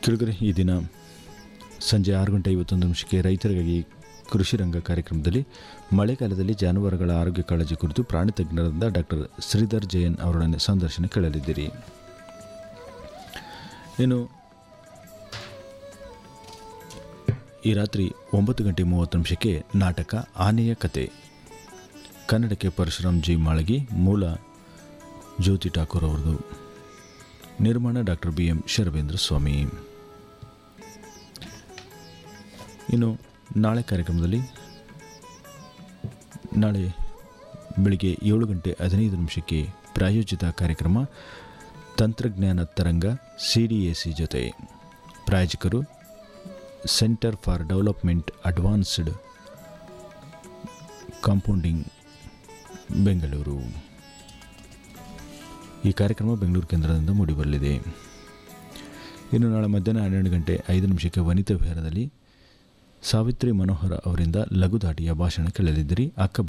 ಕೆಳಗರೆ ಈ ದಿನ ಸಂಜೆ ಆರು ಗಂಟೆ ಐವತ್ತೊಂದು ನಿಮಿಷಕ್ಕೆ ರೈತರಿಗಾಗಿ ಕೃಷಿ ರಂಗ ಕಾರ್ಯಕ್ರಮದಲ್ಲಿ ಮಳೆಗಾಲದಲ್ಲಿ ಜಾನುವಾರುಗಳ ಆರೋಗ್ಯ ಕಾಳಜಿ ಕುರಿತು ಪ್ರಾಣಿ ತಜ್ಞರಾದ ಡಾಕ್ಟರ್ ಶ್ರೀಧರ್ ಜಯನ್ ಅವರೊಡನೆ ಸಂದರ್ಶನ ಕೇಳಲಿದ್ದೀರಿ ಇನ್ನು ಈ ರಾತ್ರಿ ಒಂಬತ್ತು ಗಂಟೆ ಮೂವತ್ತು ನಿಮಿಷಕ್ಕೆ ನಾಟಕ ಆನೆಯ ಕತೆ ಕನ್ನಡಕ್ಕೆ ಪರಶುರಾಮ್ ಜಿ ಮಾಳಗಿ ಮೂಲ ಜ್ಯೋತಿ ಠಾಕೂರ್ ಅವರದು ನಿರ್ಮಾಣ doctor B M Sharavendra Swamy ಇನ್ನು ನಾಳೆ ಕಾರ್ಯಕ್ರಮದಲ್ಲಿ ನಾಳೆ ಬೆಳಿಗ್ಗೆ ಏಳು ಗಂಟೆ ಹದಿನೈದು ನಿಮಿಷಕ್ಕೆ ಪ್ರಾಯೋಜಿತ ಕಾರ್ಯಕ್ರಮ ತಂತ್ರಜ್ಞಾನ ತರಂಗ ಸಿ ಡಿ ಎ ಸಿ ಜೊತೆ ಪ್ರಾಯೋಜಕರು centre for development advanced compounding Bengaluru ಈ ಕಾರ್ಯಕ್ರಮ ಬೆಂಗಳೂರು ಕೇಂದ್ರದಿಂದ ಮೂಡಿಬರಲಿದೆ ಇನ್ನು ನಾಳೆ ಮಧ್ಯಾಹ್ನ ಹನ್ನೆರಡು ಗಂಟೆ ಐದು ನಿಮಿಷಕ್ಕೆ ವನಿತಾ ವಿಹಾರದಲ್ಲಿ ಸಾವಿತ್ರಿ ಮನೋಹರ ಅವರಿಂದ ಲಘುದಾಟಿಯ ಭಾಷಣ ಕೇಳಲಿದ್ದೀರಿ ಅಕ್ಕ